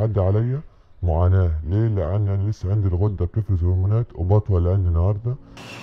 بيعدي عليا معاناة ليه؟ لأن أنا لسه عندي الغدة بتفرز هرمونات وبطول عندي النهاردة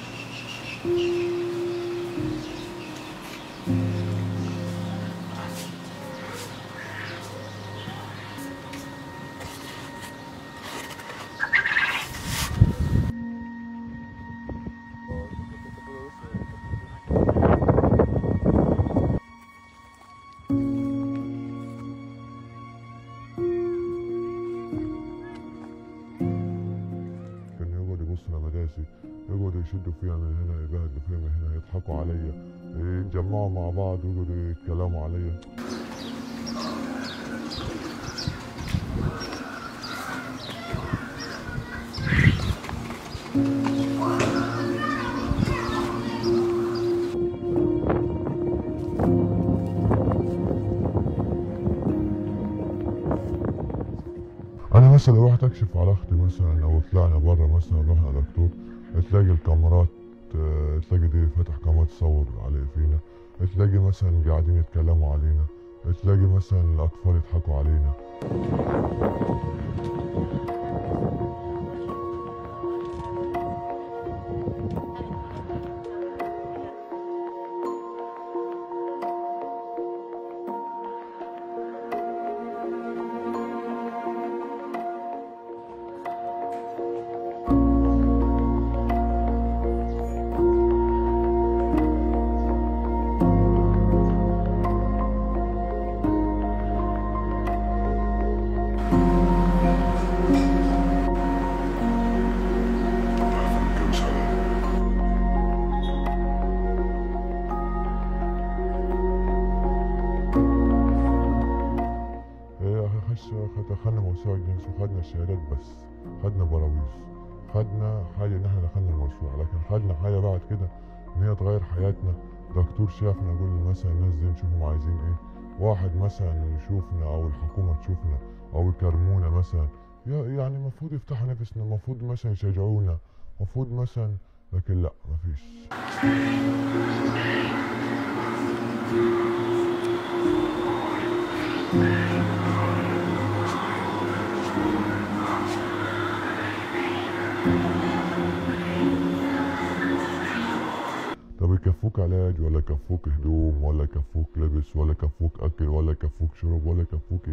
كان يقعد يبص على مداسي يقعدوا يشدوا فيها من هنا يبهدلوا فيها من هنا يضحكوا عليا يتجمعوا مع بعض ويقعدوا يتكلموا عليا انا مثلا لو رحت اكشف على اختي مثلا او طلعنا بره مثلا رحنا دكتور تلاقي الكاميرات آه، تلاقي دي فاتح كاميرا تصور علي فينا تلاقي مثلا قاعدين يتكلموا علينا تلاقي مثلا الاطفال يضحكوا علينا ايه اخي خش دخلنا موسوعة جنس وخدنا الشهادات بس خدنا براويز خدنا حاجة ان احنا دخلنا الموسوعة لكن خدنا حاجة بعد كده ان هي تغير حياتنا دكتور شافنا يقول لنا مثلا الناس دي نشوفهم عايزين ايه واحد مثلا يشوفنا او الحكومة تشوفنا او يكرمونا مثلا يا- يعني المفروض يفتحوا نفسنا المفروض مثلا يشجعونا المفروض مثلا لكن لا مفيش طب يكفوك علاج ولا يكفوك هدوم ولا يكفوك لبس ولا يكفوك اكل ولا يكفوك شرب ولا يكفوك ايه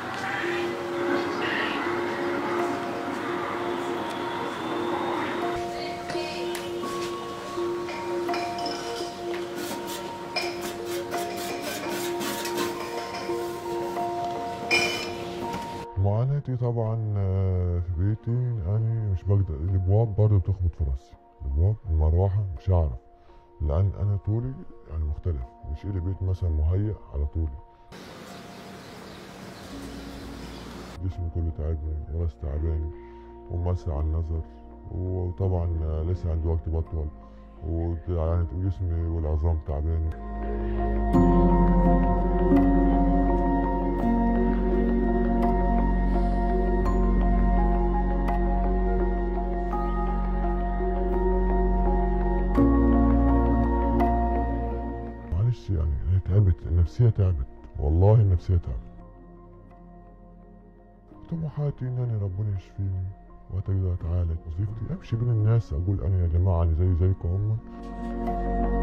معاناتي طبعا آه، في بيتي يعني مش بقدر الابواب برضه بتخبط في راسي الابواب المروحه مش هعرف لان انا طولي يعني مختلف مش إلي بيت مثلا مهيأ على طولي جسمي كله تعبني وراسي تعباني ومسع على النظر وطبعا آه، لسه عندي وقت بطول ويعني جسمي والعظام تعباني معلش يعني هي تعبت النفسية تعبت والله النفسية تعبت طموحاتي ان انا ربنا يشفيني واتقدر اتعالج وظيفتي امشي بين الناس اقول انا يا جماعة انا زي زيكم هم